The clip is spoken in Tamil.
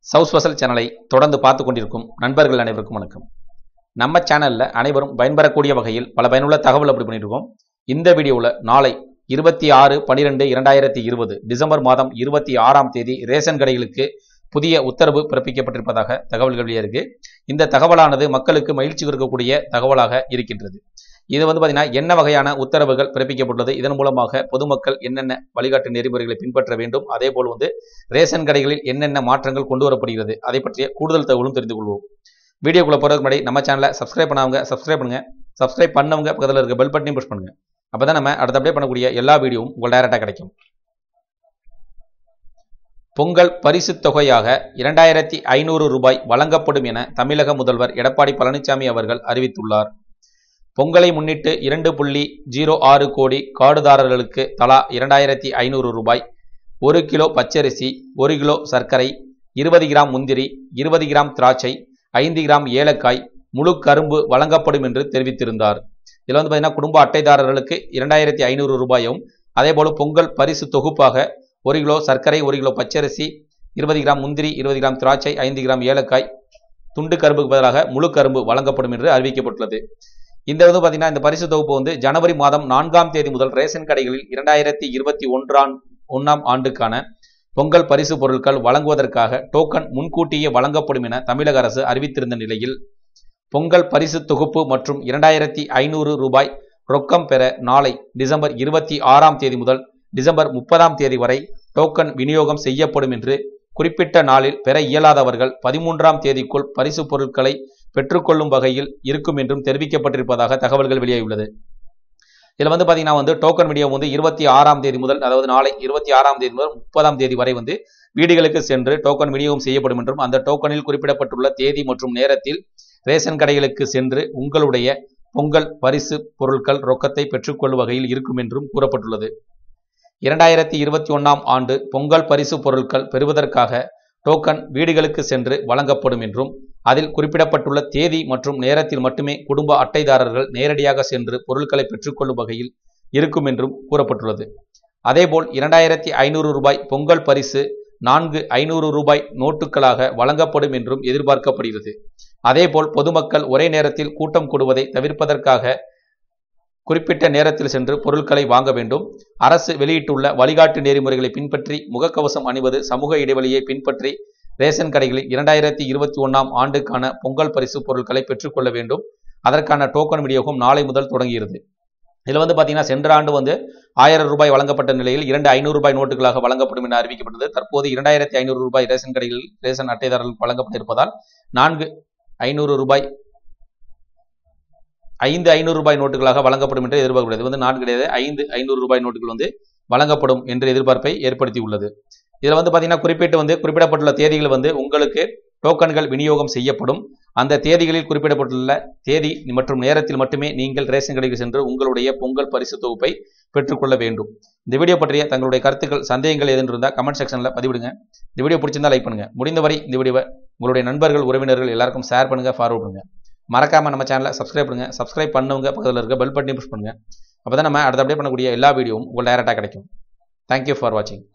சவுத் ஸ்பெஷல் சேனலை தொடர்ந்து பார்த்து கொண்டிருக்கும் நண்பர்கள் அனைவருக்கும் வணக்கம் நம்ம சேனலில் அனைவரும் பயன்பெறக்கூடிய வகையில் பல பயனுள்ள தகவல் அப்படி பண்ணிட்டு இருக்கோம் இந்த வீடியோவில் நாளை இருபத்தி ஆறு பனிரெண்டு இரண்டாயிரத்தி இருபது டிசம்பர் மாதம் இருபத்தி ஆறாம் தேதி ரேஷன் கடைகளுக்கு புதிய உத்தரவு பிறப்பிக்கப்பட்டிருப்பதாக தகவல்கள் வெளியே இருக்கு இந்த தகவலானது மக்களுக்கு மகிழ்ச்சி கொடுக்கக்கூடிய தகவலாக இருக்கின்றது இது வந்து பார்த்தீங்கன்னா என்ன வகையான உத்தரவுகள் பிறப்பிக்கப்பட்டுள்ளது இதன் மூலமாக பொதுமக்கள் என்னென்ன வழிகாட்டு நெறிமுறைகளை பின்பற்ற வேண்டும் அதே போல் வந்து ரேஷன் கடைகளில் என்னென்ன மாற்றங்கள் கொண்டு வரப்படுகிறது அதை பற்றிய கூடுதல் தகவலும் தெரிந்து கொள்வோம் வீடியோக்குள்ள போகிறதுக்கு முன்னாடி நம்ம சேனலை சப்ஸ்கிரைப் பண்ணாதவங்க சப்ஸ்கிரைப் பண்ணுங்க சப்ஸ்கிரைப் பண்ணவங்க பக்கத்தில் இருக்க பெல் பட்டனையும் புஷ் பண்ணுங்க அப்போ தான் நம்ம அடுத்த அப்டேட் பண்ணக்கூடிய எல்லா வீடியோவும் உங்கள் டைரக்டாக கிடைக்கும் பொங்கல் பரிசு தொகையாக இரண்டாயிரத்தி ஐநூறு ரூபாய் வழங்கப்படும் என தமிழக முதல்வர் எடப்பாடி பழனிசாமி அவர்கள் அறிவித்துள்ளார் பொங்கலை முன்னிட்டு இரண்டு புள்ளி ஜீரோ ஆறு கோடி கார்டுதாரர்களுக்கு தலா இரண்டாயிரத்தி ஐநூறு ரூபாய் ஒரு கிலோ பச்சரிசி ஒரு கிலோ சர்க்கரை இருபது கிராம் முந்திரி இருபது கிராம் திராட்சை ஐந்து கிராம் ஏலக்காய் முழு கரும்பு வழங்கப்படும் என்று தெரிவித்திருந்தார் இதில் வந்து பார்த்தீங்கன்னா குடும்ப அட்டைதாரர்களுக்கு இரண்டாயிரத்தி ஐநூறு ரூபாயும் அதேபோல் பொங்கல் பரிசு தொகுப்பாக ஒரு கிலோ சர்க்கரை ஒரு கிலோ பச்சரிசி இருபது கிராம் முந்திரி இருபது கிராம் திராட்சை ஐந்து கிராம் ஏலக்காய் துண்டு கரும்புக்கு பதிலாக முழு கரும்பு வழங்கப்படும் என்று அறிவிக்கப்பட்டுள்ளது இந்த வந்து பார்த்தீங்கன்னா இந்த பரிசு தொகுப்பு வந்து ஜனவரி மாதம் நான்காம் தேதி முதல் ரேஷன் கடைகளில் இரண்டாயிரத்தி இருபத்தி ஒன்றாம் ஒன்றாம் ஆண்டுக்கான பொங்கல் பரிசு பொருட்கள் வழங்குவதற்காக டோக்கன் முன்கூட்டியே வழங்கப்படும் என தமிழக அரசு அறிவித்திருந்த நிலையில் பொங்கல் பரிசு தொகுப்பு மற்றும் இரண்டாயிரத்தி ஐநூறு ரூபாய் ரொக்கம் பெற நாளை டிசம்பர் இருபத்தி ஆறாம் தேதி முதல் டிசம்பர் முப்பதாம் தேதி வரை டோக்கன் விநியோகம் செய்யப்படும் என்று குறிப்பிட்ட நாளில் பெற இயலாதவர்கள் பதிமூன்றாம் தேதிக்குள் பரிசு பொருட்களை பெற்றுக்கொள்ளும் வகையில் இருக்கும் என்றும் தெரிவிக்கப்பட்டிருப்பதாக தகவல்கள் வெளியாகியுள்ளது இதில் வந்து பார்த்தீங்கன்னா வந்து டோக்கன் விநியோகம் வந்து இருபத்தி ஆறாம் தேதி முதல் அதாவது நாளை இருபத்தி ஆறாம் தேதி முதல் முப்பதாம் தேதி வரை வந்து வீடுகளுக்கு சென்று டோக்கன் விநியோகம் செய்யப்படும் என்றும் அந்த டோக்கனில் குறிப்பிடப்பட்டுள்ள தேதி மற்றும் நேரத்தில் ரேஷன் கடைகளுக்கு சென்று உங்களுடைய பொங்கல் பரிசு பொருட்கள் ரொக்கத்தை பெற்றுக்கொள்ளும் வகையில் இருக்கும் என்றும் கூறப்பட்டுள்ளது இரண்டாயிரத்தி இருபத்தி ஒன்றாம் ஆண்டு பொங்கல் பரிசு பொருட்கள் பெறுவதற்காக டோக்கன் வீடுகளுக்கு சென்று வழங்கப்படும் என்றும் அதில் குறிப்பிடப்பட்டுள்ள தேதி மற்றும் நேரத்தில் மட்டுமே குடும்ப அட்டைதாரர்கள் நேரடியாக சென்று பொருட்களை பெற்றுக்கொள்ளும் வகையில் இருக்கும் என்றும் கூறப்பட்டுள்ளது அதேபோல் இரண்டாயிரத்தி ஐநூறு ரூபாய் பொங்கல் பரிசு நான்கு ஐநூறு ரூபாய் நோட்டுகளாக வழங்கப்படும் என்றும் எதிர்பார்க்கப்படுகிறது அதேபோல் பொதுமக்கள் ஒரே நேரத்தில் கூட்டம் கூடுவதை தவிர்ப்பதற்காக குறிப்பிட்ட நேரத்தில் சென்று பொருட்களை வாங்க வேண்டும் அரசு வெளியிட்டுள்ள வழிகாட்டு நெறிமுறைகளை பின்பற்றி முகக்கவசம் அணிவது சமூக இடைவெளியை பின்பற்றி ரேஷன் கடைகளில் இரண்டாயிரத்தி இருபத்தி ஒன்றாம் ஆண்டுக்கான பொங்கல் பரிசு பொருட்களை பெற்றுக்கொள்ள வேண்டும் அதற்கான டோக்கன் விநியோகம் நாளை முதல் தொடங்குகிறது இதில் வந்து பார்த்தீங்கன்னா சென்ற ஆண்டு வந்து ஆயிரம் ரூபாய் வழங்கப்பட்ட நிலையில் இரண்டு ஐநூறு ரூபாய் நோட்டுகளாக வழங்கப்படும் என அறிவிக்கப்பட்டது தற்போது இரண்டாயிரத்தி ஐநூறு ரூபாய் ரேஷன் கடைகளில் ரேஷன் அட்டைதாரர்கள் வழங்கப்பட்டிருப்பதால் நான்கு ஐநூறு ரூபாய் ஐந்து ஐநூறு ரூபாய் நோட்டுகளாக வழங்கப்படும் என்று எதிர்பார்க்கப்படுது இது வந்து நான்கு கிடையாது ஐந்து ஐநூறு ரூபாய் நோட்டுகள் வந்து வழங்கப்படும் என்ற எதிர்பார்ப்பை ஏற்படுத்தி உள்ளது இதில் வந்து பார்த்தீங்கன்னா குறிப்பிட்டு வந்து குறிப்பிடப்பட்டுள்ள தேதிகள் வந்து உங்களுக்கு டோக்கன்கள் விநியோகம் செய்யப்படும் அந்த தேதிகளில் குறிப்பிடப்பட்டுள்ள தேதி மற்றும் நேரத்தில் மட்டுமே நீங்கள் ரேஷன் கடைக்கு சென்று உங்களுடைய பொங்கல் பரிசு தொகுப்பை பெற்றுக்கொள்ள வேண்டும் இந்த வீடியோ பற்றிய தங்களுடைய கருத்துக்கள் சந்தேகங்கள் எதுன்னு இருந்தால் கமெண்ட் செக்ஷனில் பதிவிடுங்க இந்த வீடியோ பிடிச்சிருந்தா லைக் பண்ணுங்க முடிந்தவரை இந்த வீடியோவை உங்களுடைய நண்பர்கள் உறவினர்கள் எல்லாருக்கும் ஷேர் பண்ணுங்க ஃபார்வர்ட் பண்ணுங்க மறக்காம நம்ம சேனலை சப்ஸ்கிரைப் பண்ணுங்க சப்ஸ்கிரைப் பண்ணவங்க பக்கத்தில் இருக்க பெல் பட்டனையும் புஷ் பண்ணுங்க அப்போ தான் நம்ம அடுத்த அப்டேட் பண்ணக்கூடிய எல்லா வீடியோவும் உங்களுக்கு டேரெக்டாக கிடைக்கும் தேங்க்யூ ஃபார் வாட்சிங்